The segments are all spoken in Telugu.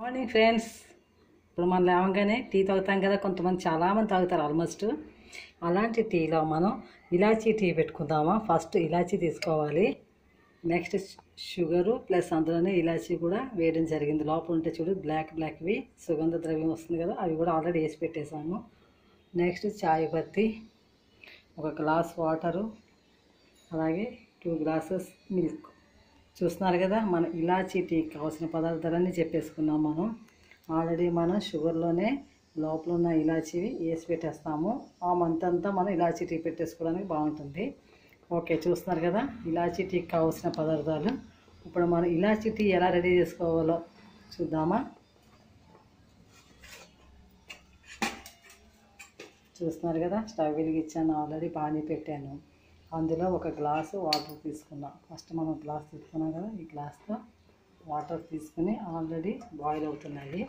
మార్నింగ్ ఫ్రెండ్స్ ఇప్పుడు మనం లేవగానే టీ తాగుతాం కదా కొంతమంది చాలామంది తాగుతారు ఆల్మోస్ట్ అలాంటి టీలో మనం ఇలాచీ టీ పెట్టుకుందామా ఫస్ట్ ఇలాచీ తీసుకోవాలి నెక్స్ట్ షుగరు ప్లస్ అందులోనే ఇలాచీ కూడా వేయడం జరిగింది లోపల ఉంటే చూడు బ్లాక్ బ్లాక్వి సుగంధ ద్రవ్యం వస్తుంది కదా అవి కూడా ఆల్రెడీ వేసి పెట్టేశాము నెక్స్ట్ చాయ్ పత్తి ఒక గ్లాస్ వాటరు అలాగే టూ గ్లాసెస్ మిల్క్ చూస్తున్నారు కదా మన ఇలాచీ టీకి కావాల్సిన పదార్థాలన్నీ చెప్పేసుకున్నాం మనం ఆల్రెడీ మనం షుగర్లోనే లోపల ఉన్న ఇలాచీ వేసి పెట్టేస్తాము ఆ మంత్ అంతా మనం ఇలాచీ టీ పెట్టేసుకోవడానికి బాగుంటుంది ఓకే చూస్తున్నారు కదా ఇలాచీ టీకి కావాల్సిన పదార్థాలు ఇప్పుడు మనం ఇలాచీ టీ ఎలా రెడీ చేసుకోవాలో చూద్దామా చూస్తున్నారు కదా స్టవ్ వెలిగించాను ఆల్రెడీ పానీ పెట్టాను అందులో ఒక గ్లాసు వాటర్ తీసుకున్నాం ఫస్ట్ మనం గ్లాస్ తీసుకున్నాం కదా ఈ గ్లాస్తో వాటర్ తీసుకుని ఆల్రెడీ బాయిల్ అవుతున్నాయి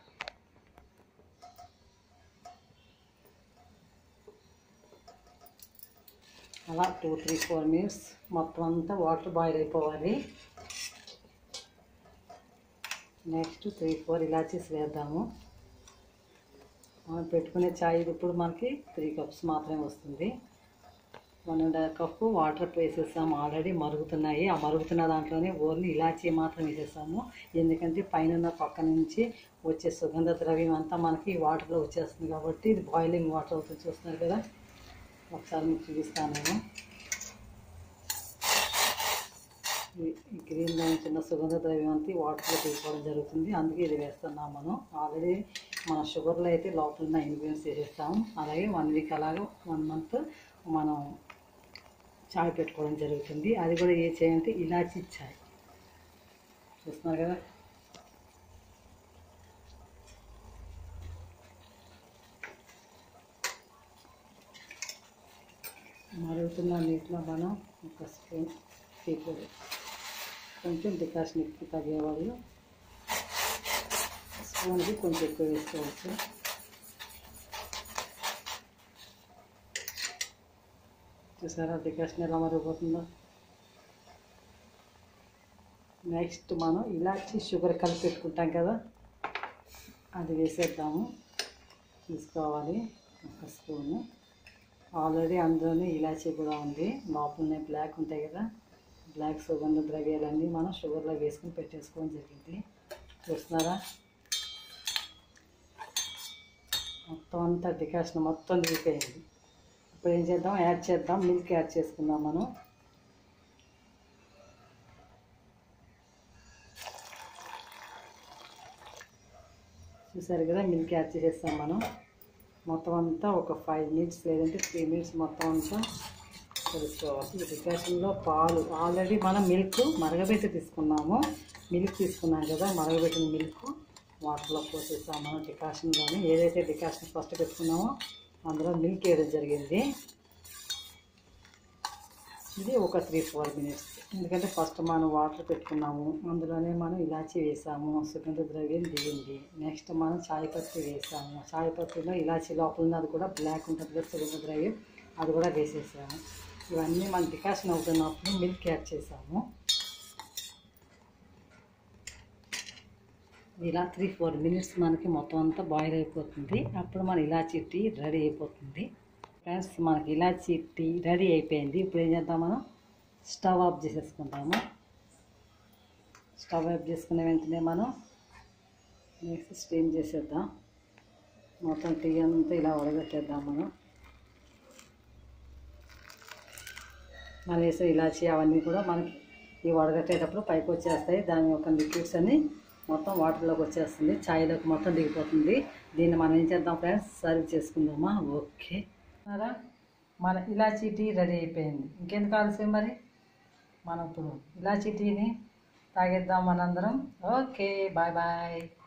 అలా టూ త్రీ ఫోర్ మినిట్స్ మొత్తం అంతా వాటర్ బాయిల్ అయిపోవాలి నెక్స్ట్ త్రీ ఫోర్ ఇలాచీస్ వేద్దాము మనం పెట్టుకునే ఛాయ్ ఇప్పుడు మనకి త్రీ కప్స్ మాత్రమే వస్తుంది one and half cup water వేసేసాము ఆల్రెడీ మరుగుతున్నాయి ఆ మరుగుతున్న దాంట్లోనే ఓన్లీ ఇలాచీ మాత్రం వేసేసాము ఎందుకంటే పైన పక్క నుంచి వచ్చే సుగంధ ద్రవ్యం అంతా మనకి ఈ వాటర్లో వచ్చేస్తుంది కాబట్టి ఇది బాయిలింగ్ వాటర్ అవుతుంది చూస్తున్నారు కదా ఒకసారి మీకు చూపిస్తాను నేను ఈ ఈ గ్రీన్లో చిన్న సుగంధ ద్రవ్యం అంతా ఈ వాటర్లో తీసుకోవడం జరుగుతుంది అందుకే ఇది వేస్తున్నాం మనం ఆల్రెడీ మన షుగర్లో అయితే లోపల ఉన్న ఇంగ్రీడియంట్స్ వేసేస్తాము అలాగే వన్ వీక్ అలాగే వన్ మంత్ మనం చాయ్ పెట్టుకోవడం జరుగుతుంది అది కూడా ఏ చాయ్ అంటే ఇలాచీ చాయ్ చూస్తున్నారు కదా మరుగుతున్న నీటిలో మనం ఒక స్పూన్ టీ పొడి కొంచెం డికాషన్ ఎక్కువ తగ్గేవాళ్ళు స్పూన్కి కొంచెం ఎక్కువ వేసుకోవచ్చు చూసారా డికాషన్ ఎలా మరిగిపోతుందో నెక్స్ట్ మనం ఇలాచి షుగర్ కలిపి పెట్టుకుంటాం కదా అది వేసేద్దాము తీసుకోవాలి ఒక స్పూను ఆల్రెడీ అందులోనే ఇలాచీ కూడా ఉంది లోపలనే బ్లాక్ ఉంటాయి కదా బ్లాక్ సుగంధ ద్రవ్యాలన్నీ మనం షుగర్లో వేసుకుని పెట్టేసుకోవడం జరిగింది చూస్తున్నారా మొత్తం అంతా డికాషన్ మొత్తం దిగిపోయింది ఇప్పుడు ఏం చేద్దాం యాడ్ చేద్దాం మిల్క్ యాడ్ చేసుకుందాం మనం చూసారు కదా మిల్క్ యాడ్ చేసేస్తాం మనం మొత్తం అంతా ఒక ఫైవ్ మినిట్స్ లేదంటే త్రీ మినిట్స్ మొత్తం అంతా తెలుసుకోవాలి ఈ డికాషన్లో పాలు ఆల్రెడీ మనం మిల్క్ మరగబెట్టి తీసుకున్నాము మిల్క్ తీసుకున్నాం కదా మరగబెట్టిన మిల్క్ వాటర్లో పోసేసాము మనం డికాషన్లోని ఏదైతే డికాషన్ ఫస్ట్ పెట్టుకున్నామో అందులో మిల్క్ వేయడం జరిగింది ఇది ఒక త్రీ ఫోర్ మినిట్స్ ఎందుకంటే ఫస్ట్ మనం వాటర్ పెట్టుకున్నాము అందులోనే మనం ఇలాచీ వేసాము సుగంధ ద్రవ్యం దిగింది నెక్స్ట్ మనం చాయ్ పత్తి వేసాము చాయ్ పత్తిలో ఇలాచీ లోపల ఉన్నది కూడా బ్లాక్ ఉంటుంది కదా సుగంధ ద్రవ్యం అది కూడా వేసేసాము ఇవన్నీ మనం డికాషన్ అవుతున్నప్పుడు మిల్క్ యాడ్ చేసాము ఇలా త్రీ ఫోర్ మినిట్స్ మనకి మొత్తం అంతా బాయిల్ అయిపోతుంది అప్పుడు మన ఇలాచీ టీ రెడీ అయిపోతుంది ఫ్రెండ్స్ మనకి ఇలాచీ టీ రెడీ అయిపోయింది ఇప్పుడు ఏం చేద్దాం మనం స్టవ్ ఆఫ్ చేసేసుకుంటాము స్టవ్ ఆఫ్ చేసుకున్న వెంటనే మనం నెక్స్ట్ స్టీమ్ చేసేద్దాం మొత్తం టీ అంతా ఇలా ఉడగట్టేద్దాం మనం మనం వేసే ఇలాచీ అవన్నీ కూడా మనకి ఈ వడగట్టేటప్పుడు పైకి వచ్చేస్తాయి దాని యొక్క లిక్విడ్స్ అన్ని మొత్తం వాటర్లోకి వచ్చేస్తుంది ఛాయ్లోకి మొత్తం దిగిపోతుంది దీన్ని మనం ఏం చేద్దాం ఫ్రెండ్స్ సర్వ్ చేసుకుందామా ఓకే అలా మన ఇలాచీ టీ రెడీ అయిపోయింది ఇంకెందుకు ఆలస్యం మరి మనం ఇప్పుడు ఇలాచీ టీని తాగేద్దాం మనందరం ఓకే బాయ్ బాయ్